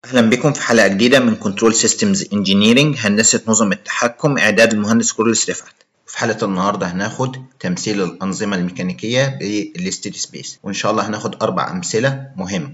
أهلا بكم في حلقة جديدة من كنترول سيستمز انجينيرنج هندسة نظم التحكم إعداد المهندس كورلس رفعت في حلقة النهاردة هناخد تمثيل الأنظمة الميكانيكية بالستيدي سبيس وإن شاء الله هناخد أربع أمثلة مهمة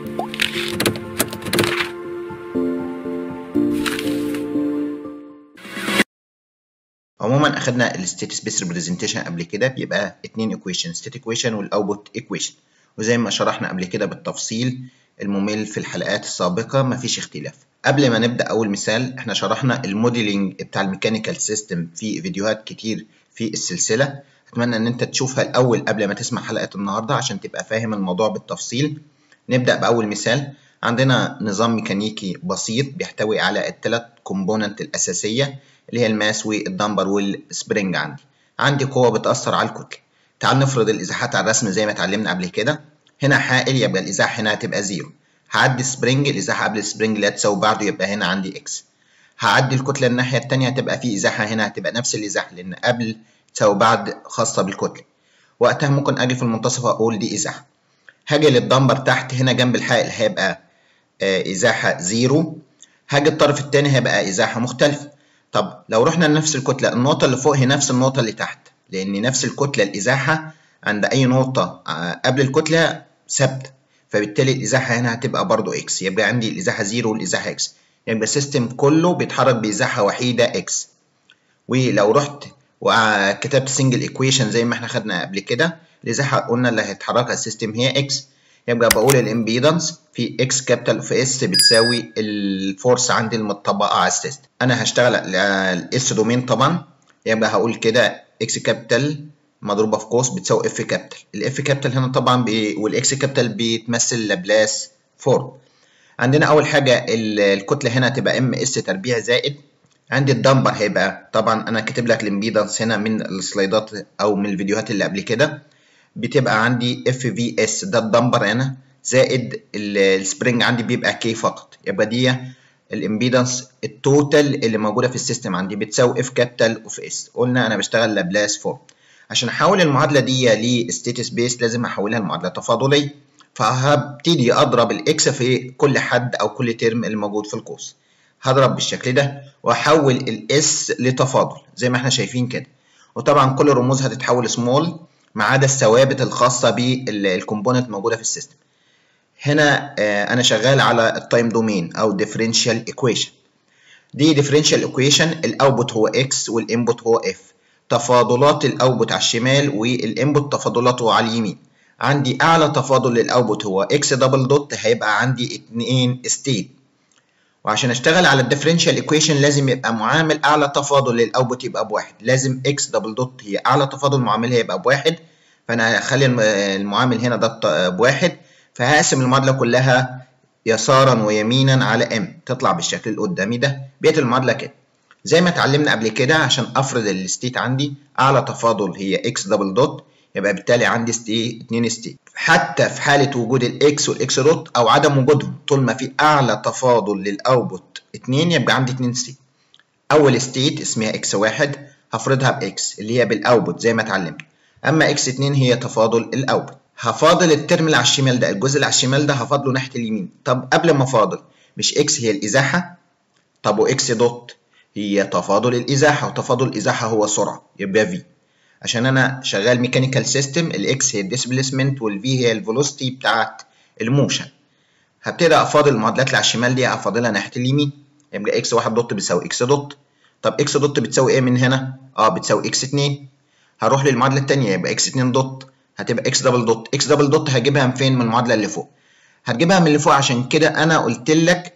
عموما أخدنا الستيت سبيس ريبريزنتيشن قبل كده بيبقى اتنين ايكويشن ستيت ايكويشن والأوتبوت ايكويشن وزي ما شرحنا قبل كده بالتفصيل الممل في الحلقات السابقة مفيش اختلاف قبل ما نبدأ أول مثال احنا شرحنا الموديلنج بتاع الميكانيكال سيستم في فيديوهات كتير في السلسلة أتمنى إن أنت تشوفها الأول قبل ما تسمع حلقة النهاردة عشان تبقى فاهم الموضوع بالتفصيل نبدأ بأول مثال عندنا نظام ميكانيكي بسيط بيحتوي على الثلاث كومبوننت الأساسية اللي هي الماس والدمبر والسبرينج عندي عندي قوة بتأثر على الكتلة تعال نفرض الإزاحات على الرسم زي ما اتعلمنا قبل كده هنا حائل يبقى الإزاحة هنا هتبقى زيرو هعدي سبرينج الإزاحة قبل السبرينج اللي هتساوي بعضه يبقى هنا عندي إكس هعدي الكتلة الناحية التانية هتبقى في إزاحة هنا هتبقى نفس الإزاحة لأن قبل تساوي بعض خاصة بالكتلة وقتها ممكن أجي في المنتصف أقول دي إزاحة هاجي للدمبر تحت هنا جنب الحائل هيبقى آه إزاحة زيرو هاجي الطرف التاني هيبقى إزاحة مختلفة طب لو رحنا لنفس الكتلة النقطة اللي فوق هي نفس النقطة اللي تحت لأن نفس الكتلة الإزاحة عند أي نقطة قبل الكتلة ثابتة فبالتالي الإزاحة هنا هتبقى برضو إكس يبقى عندي الإزاحة زيرو والإزاحة إكس يبقى السيستم كله بيتحرك بإزاحة وحيدة إكس ولو رحت وكتبت سنجل إيكويشن زي ما احنا خدنا قبل كده الإزاحة قلنا اللي هيتحركها السيستم هي إكس يبقى بقول الإمبيدنس في إكس كابيتال في إس بتساوي الفورس عندي المطبقة على السيستم أنا هشتغل على الإس دومين طبعا يبقى هقول كده إكس كابيتال مضروبة في قوس بتساوي اف كابيتال الاف كابيتال هنا طبعا بي والاكس كابيتال بيتمثل لابلاس فورم عندنا اول حاجة الكتلة هنا تبقى ام اس تربيع زائد عندي الدمبر هيبقى طبعا انا كاتب لك الامبيدنس هنا من السلايدات او من الفيديوهات اللي قبل كده بتبقى عندي اف في اس ده الدمبر هنا زائد السبرينج عندي بيبقى كي فقط يبقى دي الامبيدنس التوتال اللي موجودة في السيستم عندي بتساوي اف كابيتال اوف اس قلنا انا بشتغل لابلاس فورم عشان احول المعادله دي لستيت سبيس لازم احولها لمعادله تفاضليه فهبتدي اضرب الاكس في كل حد او كل ترم اللي موجود في القوس هضرب بالشكل ده واحول الاس لتفاضل زي ما احنا شايفين كده وطبعا كل الرموز هتتحول سمول ما عدا الثوابت الخاصه بالكومبوننت موجوده في السيستم هنا انا شغال على التايم دومين او ديفرنشال ايكويشن دي ديفرنشال ايكويشن الاوتبوت هو اكس والانبوت هو اف تفاضلات الاوتبوت على الشمال والانبوت تفاضلاته على اليمين عندي اعلى تفاضل للاوتبوت هو اكس دبل دوت هيبقى عندي 2 ستيت وعشان اشتغل على الديفرنشال ايكويشن لازم يبقى معامل اعلى تفاضل للاوتبوت يبقى بواحد لازم اكس دبل دوت هي اعلى تفاضل معاملها يبقى بواحد فانا هخلي المعامل هنا ده بواحد فهقسم المعادله كلها يسارا ويمينا على ام تطلع بالشكل اللي قدامي ده بقت المعادله كده زي ما اتعلمنا قبل كده عشان افرض الستيت عندي اعلى تفاضل هي اكس دبل دوت يبقى بالتالي عندي ستي 2 ستيت حتى في حاله وجود الاكس والاكس دوت او عدم وجودهم طول ما في اعلى تفاضل للاوتبوت 2 يبقى عندي 2 ستيت اول ستيت اسمها اكس واحد هفرضها باكس اللي هي بالاوتبوت زي ما اتعلمنا اما اكس 2 هي تفاضل الاوتبوت هفاضل الترم اللي على الشمال ده الجزء اللي على الشمال ده هفاضله ناحيه اليمين طب قبل ما افاضل مش اكس هي الازاحه طب واكس دوت هي تفاضل الإزاحة وتفاضل الإزاحة هو سرعة يبقى V عشان أنا شغال ميكانيكال سيستم الإكس هي الديسبليسمنت والفي هي الفيلوسيتي بتاعت الموشن هبتدي أفاضل المعادلات اللي على الشمال دي أفاضلها ناحية اليمين يبقى إكس واحد دوت بتساوي إكس دوت طب إكس دوت بتساوي إيه من هنا؟ أه بتساوي إكس اتنين هروح للمعادلة التانية يبقى إكس اتنين دوت هتبقى إكس دبل دوت إكس دبل دوت هجيبها من فين؟ من المعادلة اللي فوق هتجيبها من اللي فوق عشان كده أنا قلت لك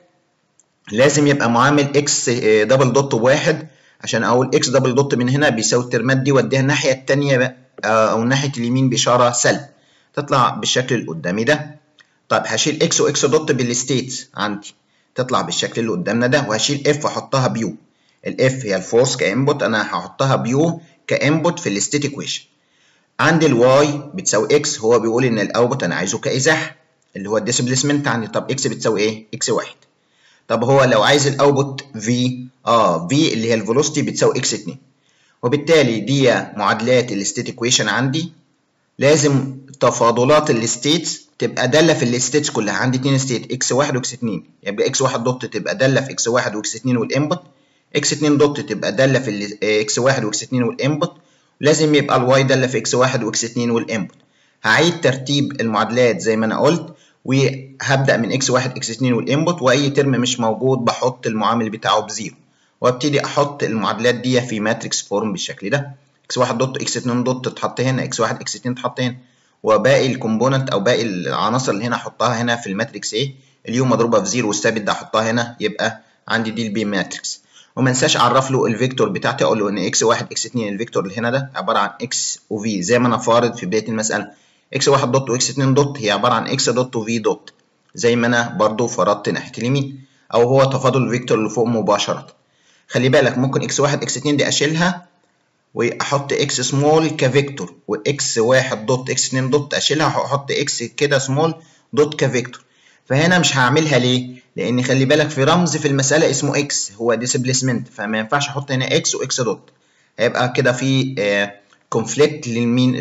لازم يبقى معامل اكس دبل دوت بواحد عشان اقول اكس دبل دوت من هنا بيساوي الترمات دي واديها الناحيه الثانيه او ناحيه اليمين باشاره سلب تطلع بالشكل اللي قدامي ده طيب هشيل اكس واكس دوت بالستيتس عندي تطلع بالشكل اللي قدامنا ده وهشيل اف واحطها بيو الاف هي الفورس كانبوت انا هحطها بيو كانبوت في الستيت ايكويشن عندي الواي بتساوي اكس هو بيقول ان الاوتبوت انا عايزه كازاحه اللي هو الديسبليسمنت عندي طب اكس بتساوي ايه اكس واحد طب هو لو عايز الاوتبوت في اه في اللي هي الفيلوسيتي بتساوي اكس 2 وبالتالي دي معادلات الستيت ايكويشن عندي لازم تفاضلات الستيتس تبقى داله في الستيتس كلها عندي اتنين ستيت اكس واحد واكس اتنين يبقى اكس واحد دوت تبقى داله في اكس واحد واكس اتنين والانبوت اكس اتنين دوت تبقى داله في اكس واحد واكس اتنين والانبوت لازم يبقى الواي داله في اكس واحد واكس اتنين والانبوت هعيد ترتيب المعادلات زي ما انا قلت وهبدا من اكس واحد اكس اتنين والانبوت واي ترم مش موجود بحط المعامل بتاعه بزيرو وابتدي احط المعادلات دي في ماتريكس فورم بالشكل ده اكس واحد دوت اكس اتنين دوت تتحط هنا اكس واحد اكس اتنين تتحط هنا وباقي الكومبوننت او باقي العناصر اللي هنا احطها هنا في الماتريكس ايه اليو مضروبه في زيرو والثابت ده احطها هنا يبقى عندي دي البي ماتريكس وما انساش اعرف له الفيكتور بتاعتي اقول له ان اكس واحد اكس اتنين الفيكتور اللي هنا ده عباره عن اكس وفي زي ما انا فارض في بدايه المساله اكس واحد دوت واكس اتنين دوت هي عباره عن اكس دوت وفي دوت زي ما انا برضو فرضت ناحيه اليمين او هو تفاضل الفيكتور اللي فوق مباشره خلي بالك ممكن اكس واحد اكس اتنين دي اشيلها واحط اكس سمول كفيكتور واكس واحد دوت اكس اتنين دوت اشيلها واحط اكس كده سمول دوت كفيكتور فهنا مش هعملها ليه؟ لان خلي بالك في رمز في المساله اسمه اكس هو ديسبليسمنت فما ينفعش احط هنا اكس واكس دوت هيبقى كده في كونفليكت للمين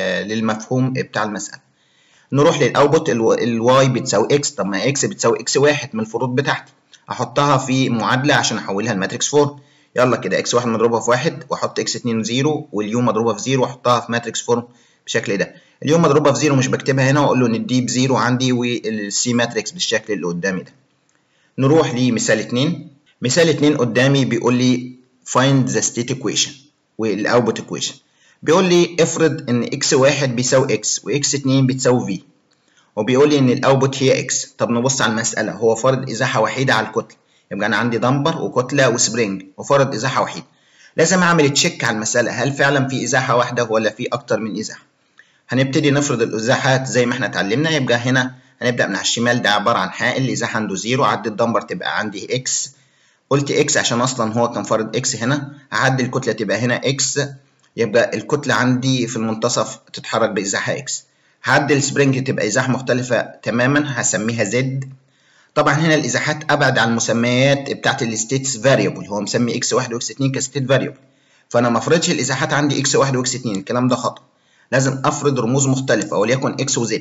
للمفهوم بتاع المساله نروح للاوتبوت الواي بتساوي اكس طب ما اكس بتساوي اكس واحد من الفروض بتاعتي احطها في معادله عشان احولها لماتريكس فورم يلا كده اكس واحد مضروبه في واحد واحط اكس اتنين زيرو واليو مضروبه في زيرو واحطها في ماتريكس فورم بالشكل ده اليو مضروبه في زيرو مش بكتبها هنا واقول له ان الدي بزيرو عندي والسي ماتريكس بالشكل اللي قدامي ده نروح لمثال اتنين مثال اتنين قدامي بيقول لي find the state equation والاوتبوت equation بيقول لي افرض ان اكس واحد بيساوي اكس واكس اتنين بتساوي في وبيقول لي ان الاوتبوت هي اكس طب نبص على المساله هو فرض ازاحه وحيده على الكتله يبقى انا عندي دمبر وكتله وسبرينج وفرض ازاحه وحيده لازم اعمل تشيك على المساله هل فعلا في ازاحه واحده ولا في اكتر من ازاحه هنبتدي نفرض الازاحات زي ما احنا اتعلمنا يبقى هنا هنبدا من على الشمال ده عباره عن حائل الازاحه عنده زيرو عدي الدمبر تبقى عندي اكس قلت اكس عشان اصلا هو كان فرض اكس هنا هعدي الكتله تبقى هنا اكس يبقى الكتله عندي في المنتصف تتحرك بازاحه اكس هعدي السبرينج تبقى ازاحه مختلفه تماما هسميها زد طبعا هنا الازاحات ابعد عن المسميات بتاعت الستيتس فاريبل هو مسمي اكس 1 واكس 2 كستيت فاريبل فانا ما افرضش الازاحات عندي اكس 1 واكس 2 الكلام ده خطا لازم افرض رموز مختلفه وليكن اكس وزد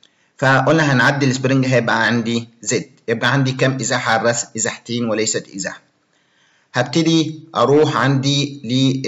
فقلنا هنعدي السبرينج هيبقى عندي زد يبقى عندي كام ازاحه على الرسم ازاحتين وليست ازاحه هبتدي اروح عندي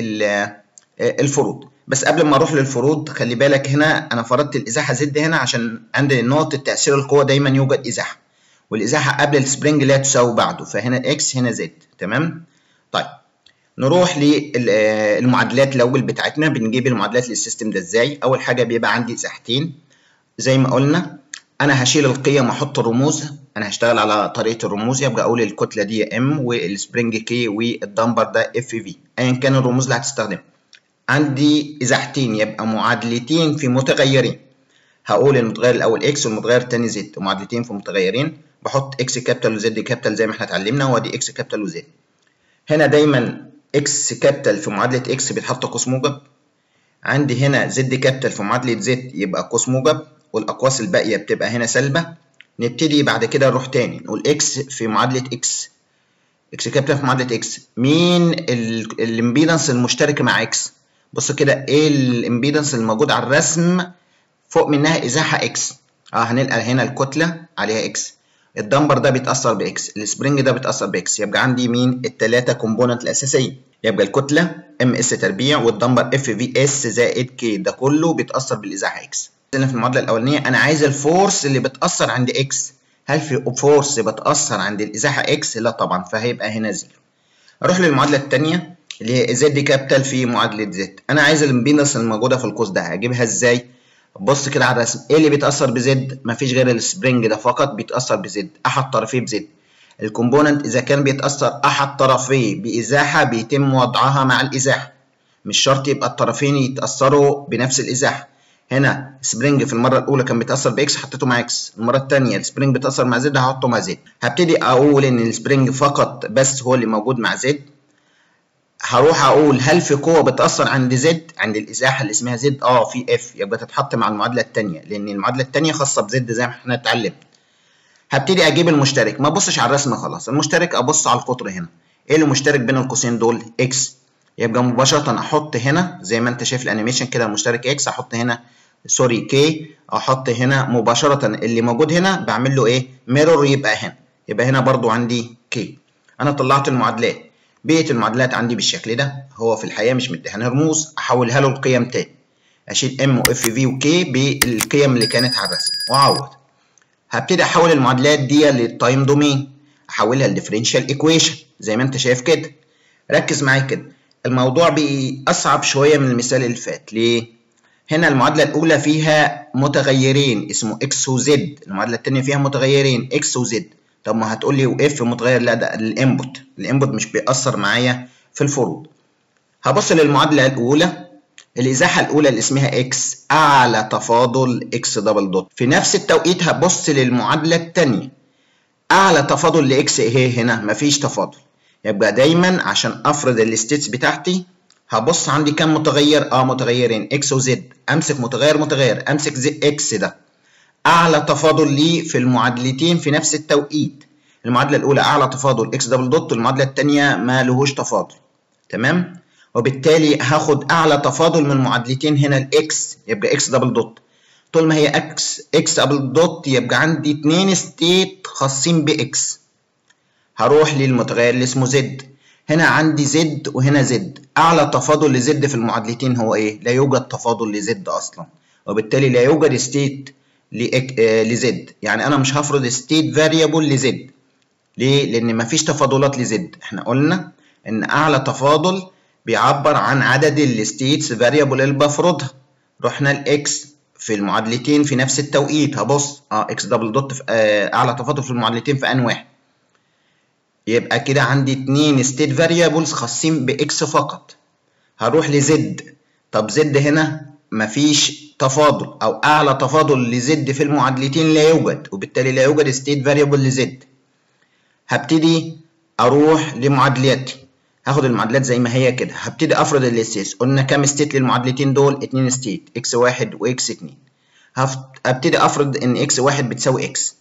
للفروض بس قبل ما اروح للفروض خلي بالك هنا انا فرضت الازاحه زد هنا عشان عند نقطه تاثير القوه دايما يوجد ازاحه والازاحه قبل السبرينج لا تساوي بعده فهنا اكس هنا زد تمام طيب نروح للمعادلات الاول بتاعتنا بنجيب المعادلات للسيستم ده ازاي اول حاجه بيبقى عندي ازاحتين زي ما قلنا انا هشيل القيم واحط الرموز انا هشتغل على طريقه الرموز يبقى اقول الكتله دي ام والسبرينج كي والدمبر ده اف في ايا كان الرموز اللي هتستخدمها عندي ازاحتين يبقى معادلتين في متغيرين هقول المتغير الاول اكس والمتغير الثاني زد معادلتين في متغيرين بحط اكس كابيتال وزد كابيتال زي ما احنا اتعلمنا وادي اكس كابيتال وزد هنا دايما اكس كابيتال في معادله اكس بيتحط قوس موجب عندي هنا زد كابيتال في معادله زد يبقى قوس موجب والاقواس الباقيه بتبقى هنا سالبه نبتدي بعد كده نروح تاني نقول اكس في معادله اكس اكس كابيتال في معادله اكس مين الامبيدنس المشتركه مع اكس بص كده ايه الامبيدنس الموجود على الرسم فوق منها ازاحه اكس اه هنلقى هنا الكتله عليها اكس الدمبر ده بيتاثر باكس السبرينج ده بيتاثر باكس يبقى عندي مين الثلاثه كومبوننت الاساسيه يبقى الكتله ام اس تربيع والدمبر اف في اس زائد كي ده كله بيتاثر بالازاحه اكس هنا في المعادله الاولانيه انا عايز الفورس اللي بتاثر عند اكس هل في فورس بتاثر عند الازاحه اكس لا طبعا فهيبقى هنا زيرو اروح للمعادله الثانيه اللي هي زد كابيتال في معادله زد انا عايز الامبيدنس الموجوده في القوس ده هجيبها ازاي بص كده على الرسم ايه اللي بيتاثر بزد مفيش غير السبرينج ده فقط بيتاثر بزد احد طرفيه بزد الكومبوننت اذا كان بيتاثر احد طرفيه بازاحه بيتم وضعها مع الازاحه مش شرط يبقى الطرفين يتاثروا بنفس الازاحه هنا سبرينج في المره الاولى كان بيتاثر باكس حطيته مع اكس المره الثانيه السبرينج بيتاثر مع زد هحطه مع زد هبتدي اقول ان السبرينج فقط بس هو اللي موجود مع زد هروح اقول هل في قوه بتاثر عند زد عند الازاحه اللي اسمها زد اه في اف يبقى تتحط مع المعادله الثانيه لان المعادله الثانيه خاصه بزد زي ما احنا اتعلمنا هبتدي اجيب المشترك ما ابصش على الرسم خلاص المشترك ابص على القطر هنا ايه اللي مشترك بين القوسين دول اكس يبقى مباشره احط هنا زي ما انت شايف الانيميشن كده المشترك اكس احط هنا سوري كي احط هنا مباشره اللي موجود هنا بعمل له ايه ميرور يبقى هنا يبقى هنا برضو عندي كي انا طلعت المعادلات بقيه المعادلات عندي بالشكل ده هو في الحقيقه مش مديهاني رموز احولها له القيم تاني اشيل ام واف في وكي بالقيم اللي كانت على الرسم واعوض هبتدي احول المعادلات دي للتايم دومين احولها لديفرنشال ايكويشن زي ما انت شايف كده ركز معايا كده الموضوع بقى اصعب شويه من المثال اللي فات ليه هنا المعادله الاولى فيها متغيرين اسمه اكس وزد المعادله الثانيه فيها متغيرين اكس وزد طب ما هتقول لي واف متغير لا ده الانبوت الانبوت مش بيأثر معايا في الفروض هبص للمعادله الاولى الازاحه الاولى اللي اسمها اكس اعلى تفاضل اكس دبل دوت في نفس التوقيت هبص للمعادله الثانيه اعلى تفاضل لاكس ايه هنا مفيش تفاضل يبقى دايما عشان افرض الستيتس بتاعتي هبص عندي كام متغير اه متغيرين اكس وزد امسك متغير متغير امسك زي اكس ده اعلى تفاضل ليه في المعادلتين في نفس التوقيت المعادله الاولى اعلى تفاضل اكس دبل دوت والمعادله الثانيه ما لهوش تفاضل تمام وبالتالي هاخد اعلى تفاضل من المعادلتين هنا الاكس يبقى اكس دبل دوت طول ما هي اكس اكس دبل دوت يبقى عندي اتنين ستيت خاصين باكس هروح للمتغير اللي اسمه زد هنا عندي زد وهنا زد اعلى تفاضل لزد في المعادلتين هو ايه لا يوجد تفاضل لزد اصلا وبالتالي لا يوجد ستيت لزد يعني انا مش هفرض ستيت فاريبل لزد ليه لان مفيش تفاضلات لزد احنا قلنا ان اعلى تفاضل بيعبر عن عدد الستيتس فاريبل اللي بفرضها رحنا الاكس في المعادلتين في نفس التوقيت هبص اه اكس دبل دوت في آه اعلى تفاضل في المعادلتين في ان واحد يبقى كده عندي اتنين ستيت فاريبلز خاصين باكس فقط هروح لزد طب زد هنا مفيش تفاضل او اعلى تفاضل لزد في المعادلتين لا يوجد وبالتالي لا يوجد ستيت فاريبل لزد هبتدي اروح لمعادلاتي هاخد المعادلات زي ما هي كده هبتدي افرض الستيتس قلنا كام ستيت للمعادلتين دول اتنين ستيت اكس واحد واكس اتنين هبتدي افرض ان اكس واحد بتساوي اكس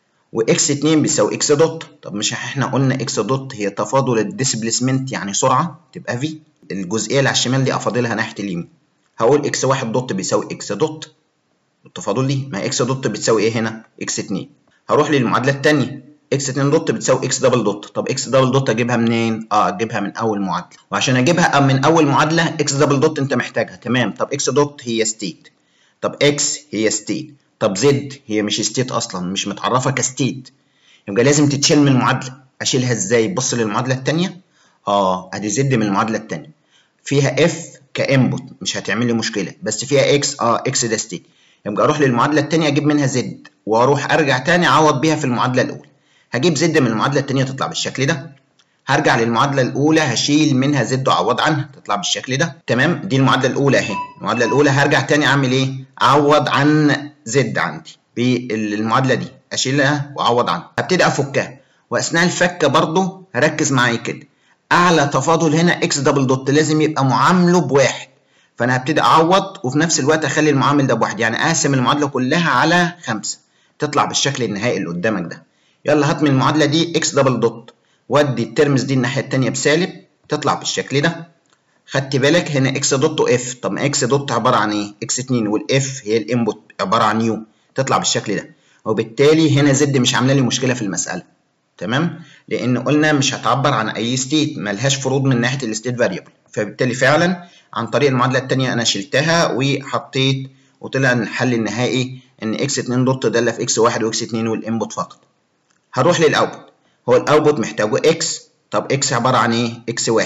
واكس 2 بيساوي اكس دوت طب مش احنا قلنا اكس دوت هي تفاضل الديسبليسمنت يعني سرعه تبقى في الجزئيه اللي على الشمال دي افاضلها ناحيه اليمين هقول اكس 1 دوت بيساوي اكس دوت التفاضل دي ما اكس دوت بتساوي ايه هنا اكس 2 هروح للمعادله الثانيه اكس 2 دوت بتساوي اكس دبل دوت طب اكس دبل دوت اجيبها منين اه اجيبها من اول معادله وعشان اجيبها من اول معادله اكس دبل دوت انت محتاجها تمام طب اكس دوت هي ستيت طب اكس هي ستيت طب زد هي مش ستيت اصلا مش متعرفه كستيت يبقى لازم تتشال من المعادله اشيلها ازاي بص للمعادله الثانيه اه ادي زد من المعادله الثانيه فيها اف كانبوت مش هتعمل لي مشكله بس فيها اكس اه اكس ده ستيت يبقى اروح للمعادله الثانيه اجيب منها زد واروح ارجع تاني اعوض بيها في المعادله الاولى هجيب زد من المعادله الثانيه تطلع بالشكل ده هرجع للمعادله الاولى هشيل منها زد واعوض عنها تطلع بالشكل ده تمام دي المعادله الاولى اهي المعادله الاولى هرجع تاني اعمل ايه اعوض عن زد عندي بالمعادله دي اشيلها واعوض عنها هبتدي افكها واثناء الفك برضو هركز معايا كده اعلى تفاضل هنا اكس دبل دوت لازم يبقى معامله بواحد فانا هبتدي اعوض وفي نفس الوقت اخلي المعامل ده بواحد يعني اقسم المعادله كلها على خمسة تطلع بالشكل النهائي اللي قدامك ده يلا هات من المعادله دي اكس دبل دوت ودي الترمز دي الناحيه الثانيه بسالب تطلع بالشكل ده خدت بالك هنا اكس دوت واف طب ما اكس دوت عباره عن ايه اكس 2 والاف هي الانبوت عباره عن يو تطلع بالشكل ده وبالتالي هنا زد مش عامله لي مشكله في المساله تمام لان قلنا مش هتعبر عن اي ستيت ملهاش فروض من ناحيه الستيت فاريبل فبالتالي فعلا عن طريق المعادله الثانيه انا شلتها وحطيت وطلع الحل النهائي ان اكس 2 دوت داله في اكس 1 واكس 2 والانبوت فقط هروح للاوتبوت هو الاوتبوت محتاجه اكس طب اكس عباره عن ايه اكس 1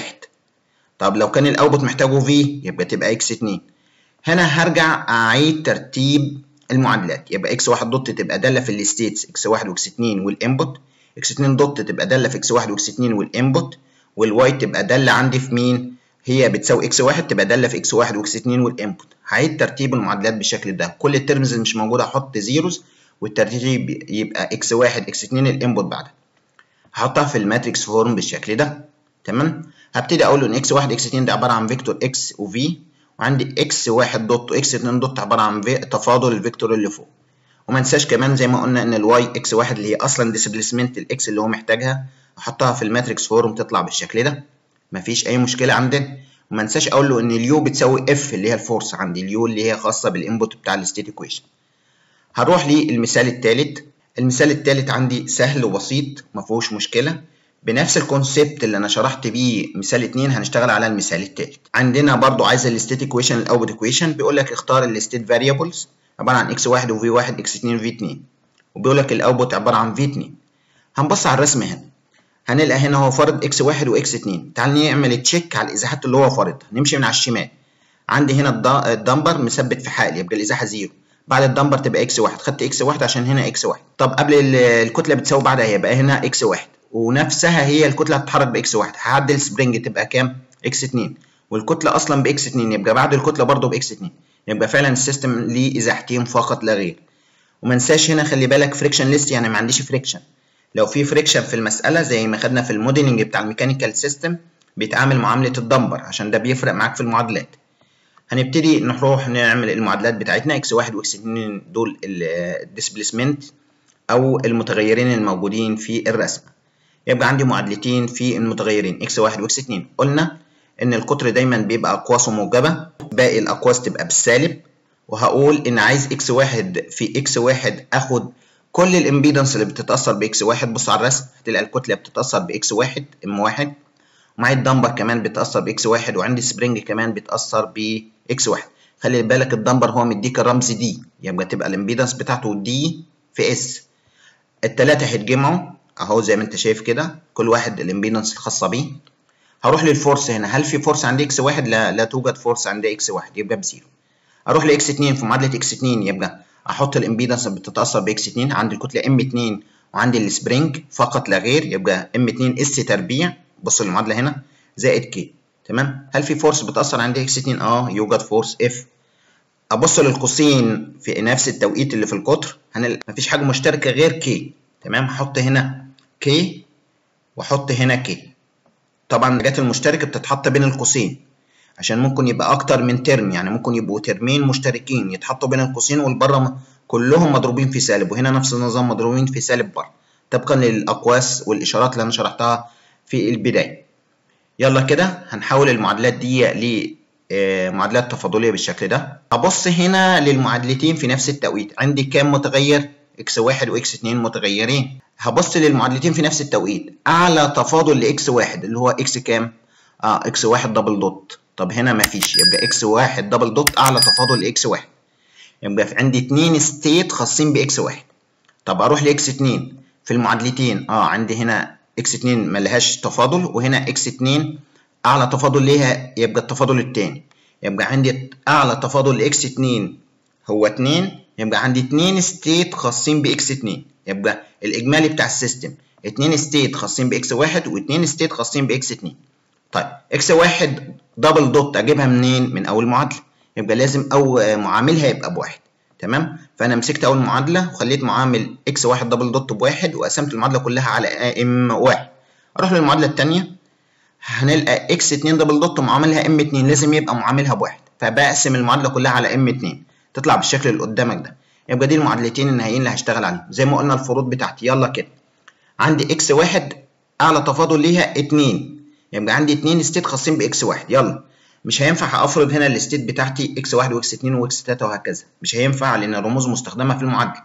طب لو كان الاوتبوت محتاجه في يبقى تبقى اكس 2 هنا هرجع اعيد ترتيب المعادلات يبقى اكس 1 دوت تبقى داله في الستيتس اكس 1 واكس 2 والانبوت اكس 2 دوت تبقى داله في اكس 1 واكس 2 والانبوت والواي تبقى داله عندي في مين هي بتساوي اكس 1 تبقى داله في اكس 1 واكس 2 والانبوت هعيد ترتيب المعادلات بالشكل ده كل الترمز اللي مش موجوده احط زيروز والترتيب يبقى اكس 1 اكس 2 الانبوت بعدها هحطها في الماتريكس فورم بالشكل ده تمام هبتدي اقول له ان اكس 1 اكس 2 ده عباره عن فيكتور اكس وفي وعندي اكس 1 دوت واكس 2 دوت عباره عن في تفاضل الفيكتور اللي فوق وما انساش كمان زي ما قلنا ان الواي اكس 1 اللي هي اصلا ديسبليسمنت الاكس اللي هو محتاجها احطها في الماتريكس فورم تطلع بالشكل ده مفيش اي مشكله عندنا وما انساش اقول له ان اليو بتساوي اف اللي هي الفورس عندي اليو اللي هي خاصه بالانبوت بتاع الستيت ايكويشن هروح للمثال الثالث المثال الثالث عندي سهل وبسيط ما فيهوش مشكله بنفس الكونسيبت اللي انا شرحت بيه مثال 2 هنشتغل على المثال الثالث عندنا برضو عايز الستيت ايكويشن الاوتبوت ايكويشن بيقول لك اختار الستيت فاريبلز عباره عن اكس 1 وفي 1 اكس 2 في 2 وبيقول لك الاوتبوت عباره عن في 2 هنبص على الرسم هنا هنلقى هنا هو فارض اكس 1 واكس 2 تعال نعمل تشيك على الازاحات اللي هو فارضها نمشي من على الشمال عندي هنا الدمبر مثبت في حال يبقى الازاحه زيرو بعد الدمبر تبقى اكس 1 خدت اكس 1 عشان هنا اكس 1 طب قبل الكتله بتساوي بعدها يبقى هنا اكس 1 ونفسها هي الكتله هتتحرك باكس 1 هعدل سبرينج تبقى كام اكس 2 والكتله اصلا باكس 2 يبقى بعد الكتله برضه باكس 2 يبقى فعلا السيستم ليه ازاحتين فقط لا غير وما انساش هنا خلي بالك فريكشن ليست يعني ما عنديش فريكشن لو في فريكشن في المساله زي ما خدنا في الموديلنج بتاع الميكانيكال سيستم بيتعامل معامله الدمبر عشان ده بيفرق معاك في المعادلات هنبتدي نروح نعمل المعادلات بتاعتنا اكس 1 واكس 2 دول الديسبيسمنت او المتغيرين الموجودين في الرسمه يبقى عندي معادلتين في المتغيرين اكس 1 واكس 2 قلنا ان القطر دايما بيبقى اقواسه موجبه باقي الاقواس تبقى بالسالب وهقول ان عايز اكس 1 في اكس 1 اخد كل الامبيدنس اللي بتتاثر باكس 1 بص على الرسم هتلاقي الكتله بتتاثر باكس 1 ام 1 ومعايا الدمبر كمان بتاثر باكس 1 وعندي سبرينج كمان بتاثر باكس 1 خلي بالك الدمبر هو مديك الرمز دي يبقى تبقى الامبيدنس بتاعته دي في اس التلاته هيتجمعوا اهو زي ما انت شايف كده كل واحد الامبيدنس الخاصه بيه هروح للفورس هنا هل في فورس عند اكس 1 لا لا توجد فورس عند اكس 1 يبقى بزيرو اروح لاكس 2 في معادله اكس 2 يبقى احط الامبيدنس اللي بتتاثر باكس 2 عندي الكتله ام 2 وعندي السبرينج فقط لا غير يبقى ام 2 اس تربيع بص المعادله هنا زائد كي تمام هل في فورس بتاثر عند اكس 2 اه يوجد فورس اف ابص للقوسين في نفس التوقيت اللي في القطر هنلاقي مفيش حاجه مشتركه غير كي تمام هحط هنا كي واحط هنا كي طبعا الحاجات المشتركه بتتحط بين القوسين عشان ممكن يبقى اكتر من ترم يعني ممكن يبقوا ترمين مشتركين يتحطوا بين القوسين والبره كلهم مضروبين في سالب وهنا نفس النظام مضروبين في سالب بره طبقا للاقواس والاشارات اللي انا شرحتها في البدايه يلا كده هنحول المعادلات دي لمعادلات تفاضليه بالشكل ده ابص هنا للمعادلتين في نفس التوقيت عندي كام متغير اكس واحد واكس اتنين متغيرين هبص للمعادلتين في نفس التوقيت اعلى تفاضل لاكس واحد اللي هو اكس كام اه اكس واحد دبل دوت طب هنا مفيش يبقى اكس واحد دبل دوت اعلى تفاضل لاكس واحد يبقى في عندي اتنين ستيت خاصين باكس واحد طب اروح لاكس اتنين في المعادلتين اه عندي هنا اكس اتنين ملهاش تفاضل وهنا اكس اتنين اعلى تفاضل ليها يبقى التفاضل التاني يبقى عندي اعلى تفاضل لاكس اتنين هو اتنين يبقى عندي اتنين ستيت خاصين باكس اتنين يبقى الاجمالي بتاع السيستم اتنين ستيت خاصين باكس واحد واتنين ستيت خاصين باكس اتنين طيب اكس واحد دبل دوت اجيبها منين من اول معادله يبقى لازم او معاملها يبقى بواحد تمام فانا مسكت اول معادله وخليت معامل اكس واحد دبل دوت بواحد وقسمت المعادله كلها على ام واحد اروح للمعادله الثانيه هنلقى اكس 2 دبل دوت معاملها ام 2 لازم يبقى معاملها بواحد فبقسم المعادله كلها على ام 2 تطلع بالشكل اللي قدامك ده يبقى دي المعادلتين النهائيين اللي هشتغل عليهم زي ما قلنا الفروض بتاعتي يلا كده عندي اكس واحد اعلى تفاضل ليها 2 يبقى عندي 2 ستيت خاصين باكس واحد يلا مش هينفع افرض هنا الستيت بتاعتي اكس واحد واكس 2 واكس 3 وهكذا مش هينفع لان الرموز مستخدمه في المعادله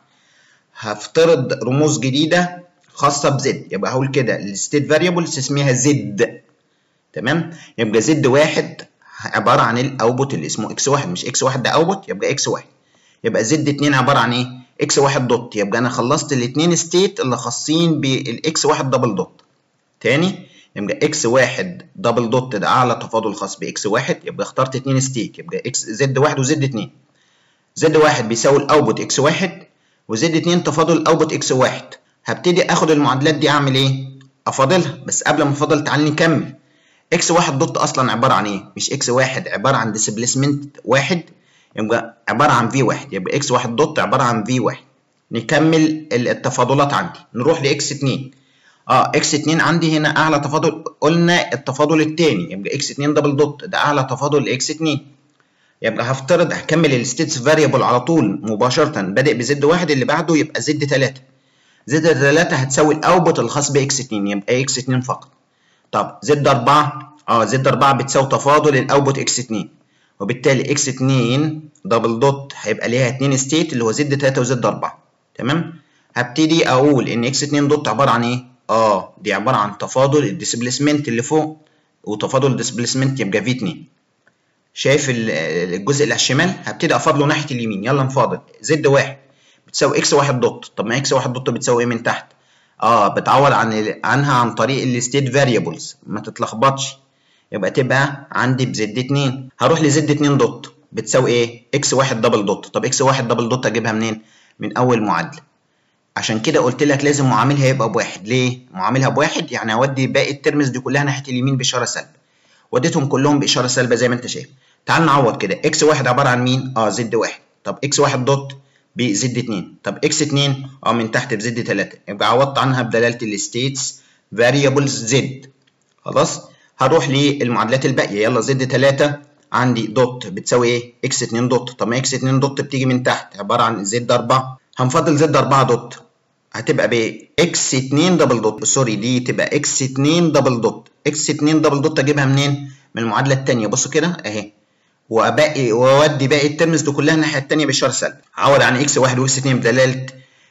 هفترض رموز جديده خاصه بزد يبقى هقول كده الستيت فاريبل اسميها زد تمام يبقى زد واحد عباره عن الاوبوت اللي اسمه اكس واحد مش اكس واحد ده اوبوت يبقى اكس واحد يبقى زد 2 عباره عن ايه اكس واحد دوت يبقى انا خلصت الاثنين ستيت اللي خاصين بالاكس واحد دبل دوت تاني يبقى اكس واحد دبل دوت ده اعلى تفاضل خاص باكس واحد يبقى اخترت اتنين ستيت يبقى اكس زد واحد وزد اتنين زد واحد بيساوي الاوبوت اكس واحد وزد اتنين تفاضل الاوبوت اكس واحد هبتدي اخد المعادلات دي اعمل ايه؟ افاضلها بس قبل ما افاضل تعال نكمل اكس واحد دوت اصلا عباره عن ايه؟ مش اكس واحد عباره عن ديسبليسمنت واحد يبقى عباره عن في واحد يبقى اكس واحد دوت عباره عن في واحد نكمل التفاضلات عندي نروح لاكس اتنين اه اكس 2 عندي هنا اعلى تفاضل قلنا التفاضل الثاني يبقى اكس 2 دبل دوت ده اعلى تفاضل لاكس 2 يبقى هفترض هكمل الستيتس فاريبل على طول مباشره بادئ بزد واحد اللي بعده يبقى زد 3 زد 3 هتساوي الاوتبوت الخاص باكس 2 يبقى اكس 2 فقط طب زد 4 اه زد 4 بتساوي تفاضل الاوتبوت اكس 2 وبالتالي اكس 2 دبل دوت هيبقى ليها 2 ستيت اللي هو زد 3 وزد 4 تمام هبتدي اقول ان اكس 2 دوت عباره عن ايه اه دي عباره عن تفاضل الديسبيسمنت اللي فوق وتفاضل الديسبيسمنت يبقى في 2 شايف الجزء اللي على الشمال هبتدي افاضله ناحيه اليمين يلا نفاضل زد 1 بتساوي اكس 1 دوت طب ما اكس 1 دوت بتساوي ايه من تحت اه بتعوض عن عنها عن طريق الستيت فاريبلز ما تتلخبطش يبقى تبقى عندي بزد 2 هروح لزد 2 دوت بتساوي ايه اكس 1 دبل دوت طب اكس 1 دبل دوت اجيبها منين من اول معادله عشان كده قلت لك لازم معاملها يبقى بواحد ليه معاملها بواحد يعني اودي باقي الترمز دي كلها ناحيه اليمين باشاره سلب وديتهم كلهم باشاره سلبه زي ما انت شايف تعال نعوض كده اكس 1 عباره عن مين اه زد 1 طب اكس 1 دوت بزد 2 طب اكس 2 اه من تحت بزد 3 يبقى عوضت عنها بدلاله الستيتس فاريبلز زد خلاص هروح للمعادلات الباقيه يلا زد 3 عندي دوت بتساوي ايه اكس 2 دوت طب ما اكس 2 دوت بتيجي من تحت عباره عن زد 4 هنفضل زد 4 دوت هتبقى ب اكس 2 دبل دوت سوري دي تبقى اكس 2 دبل دوت اكس 2 دبل دوت اجيبها منين من المعادله الثانيه بصوا كده اهي وباقي واودي باقي الترمز دي كلها الناحيه الثانيه بالشار سلبي عوض عن اكس 1 واكس 2 بدلاله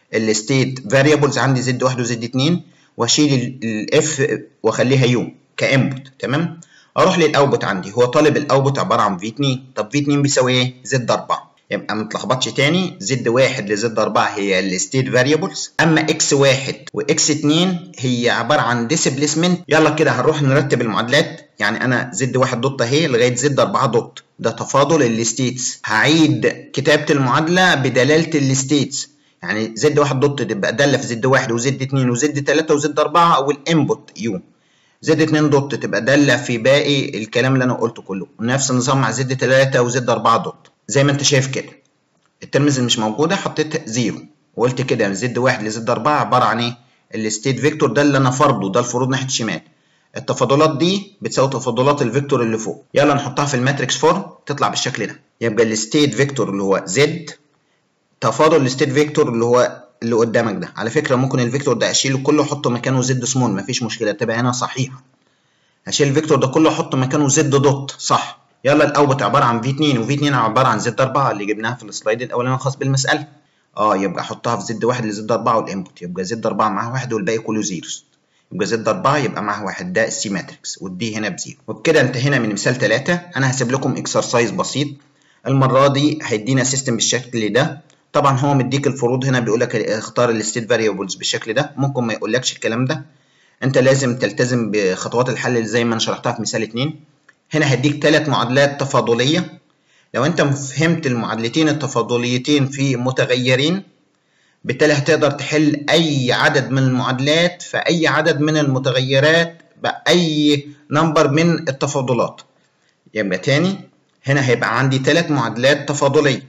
الستيت فاريبلز عندي زد 1 وزد 2 واشيل الاف واخليها يو كانبوت تمام اروح للاوتبوت عندي هو طالب الاوتبوت عباره عن في 2 طب في 2 بيساوي ايه زد 4 يبقى ما تلخبطش تاني زد 1 لزد 4 هي الستيت فاريبلز اما اكس 1 واكس 2 هي عباره عن ديسبليسمنت يلا كده هنروح نرتب المعادلات يعني انا زد 1 دوت اهي لغايه زد 4 دوت ده تفاضل الستيتس هعيد كتابه المعادله بدلاله الستيتس يعني زد 1 دوت تبقى داله في زد 1 وزد 2 وزد 3 وزد 4 او الانبوت يو زد 2 دوت تبقى داله في باقي الكلام اللي انا قلته كله نفس النظام مع زد 3 وزد 4 دوت زي ما انت شايف كده الترمز اللي مش موجوده حطيت زيرو وقلت كده زد 1 لزد 4 عباره عن ايه الستيت فيكتور ده اللي انا فرضه ده الفروض ناحيه الشمال التفاضلات دي بتساوي تفاضلات الفيكتور اللي فوق يلا نحطها في الماتريكس فورم تطلع بالشكل ده يبقى الستيت فيكتور اللي هو زد تفاضل الستيت فيكتور اللي هو اللي قدامك ده على فكره ممكن الفيكتور ده اشيله كله احطه مكانه زد سمول مفيش مشكله تبقى هنا صحيحه هشيل الفيكتور ده كله احط مكانه زد دوت صح يلا الاوتبوت عباره عن في 2 وفي 2 عباره عن زد 4 اللي جبناها في السلايد الاولاني الخاص بالمساله اه يبقى احطها في زد 1 لزد 4 والانبوت يبقى زد 4 معاها 1 والباقي كله زيروز يبقى زد 4 يبقى معاها 1 ده السي ماتريكس والدي هنا بزيرو وبكده انتهينا من مثال 3 انا هسيب لكم اكسرسايز بسيط المره دي هيدينا سيستم بالشكل ده طبعا هو مديك الفروض هنا بيقول لك اختار الستيت فاريبلز بالشكل ده ممكن ما يقولكش الكلام ده انت لازم تلتزم بخطوات الحل زي ما انا شرحتها في مثال 2 هنا هديك ثلاث معادلات تفاضليه لو انت فهمت المعادلتين التفاضليتين في متغيرين بالتالي هتقدر تحل اي عدد من المعادلات في اي عدد من المتغيرات باي نمبر من التفاضلات يبقى تاني هنا هيبقى عندي ثلاث معادلات تفاضليه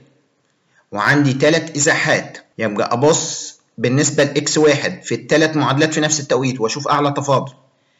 وعندي ثلاث ازاحات يبقى ابص بالنسبه لاكس واحد في الثلاث معادلات في نفس التوقيت واشوف اعلى تفاضل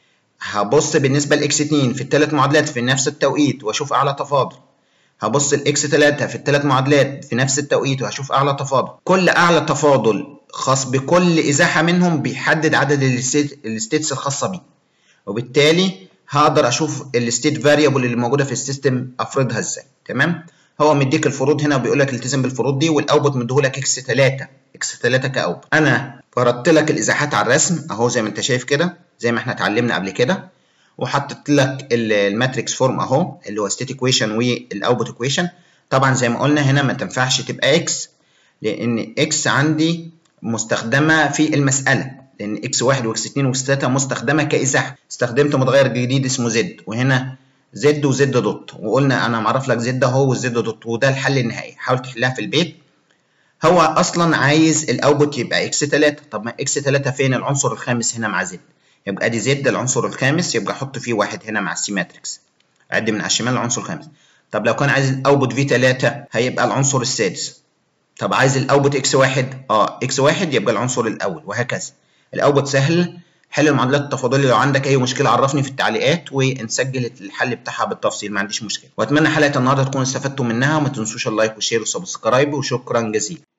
هبص بالنسبه لاكس 2 في الثلاث معادلات في نفس التوقيت واشوف اعلى تفاضل هبص الاكس 3 في الثلاث معادلات في نفس التوقيت وهشوف اعلى تفاضل كل اعلى تفاضل خاص بكل ازاحه منهم بيحدد عدد الستيتس الخاصه بيه وبالتالي هقدر اشوف الستيت فاريبل اللي موجوده في السيستم افرضها ازاي تمام هو مديك الفروض هنا وبيقول لك التزم بالفروض دي والاوتبوت مديهولك اكس 3 اكس 3 كاوتبوت انا فرضت لك الازاحات على الرسم اهو زي ما انت شايف كده زي ما احنا اتعلمنا قبل كده وحطيت لك الماتريكس فورم اهو اللي هو ستيت ايكويشن والاوتبوت ايكويشن طبعا زي ما قلنا هنا ما تنفعش تبقى اكس لان اكس عندي مستخدمه في المساله لان اكس 1 واكس 2 واكس 3 مستخدمه كازاحه استخدمت متغير جديد اسمه زد وهنا زد وزد دوت وقلنا انا معرف لك زد اهو والزد دوت وده الحل النهائي حاول تحلها في البيت هو اصلا عايز الاوتبوت يبقى اكس 3 طب ما اكس 3 فين العنصر الخامس هنا مع زد يبقى ادي زد العنصر الخامس يبقى احط فيه واحد هنا مع السي ماتريكس عد من على الشمال العنصر الخامس طب لو كان عايز الاوتبوت في 3 هيبقى العنصر السادس طب عايز الاوتبوت اكس 1 اه اكس 1 يبقى العنصر الاول وهكذا الاوتبوت سهل حل المعادلات التفاضليه لو عندك اي مشكله عرفني في التعليقات ونسجل الحل بتاعها بالتفصيل ما عنديش مشكله واتمنى حلقه النهارده تكونوا استفدتوا منها وما تنسوش اللايك والشير والسبسكرايب وشكرا جزيلا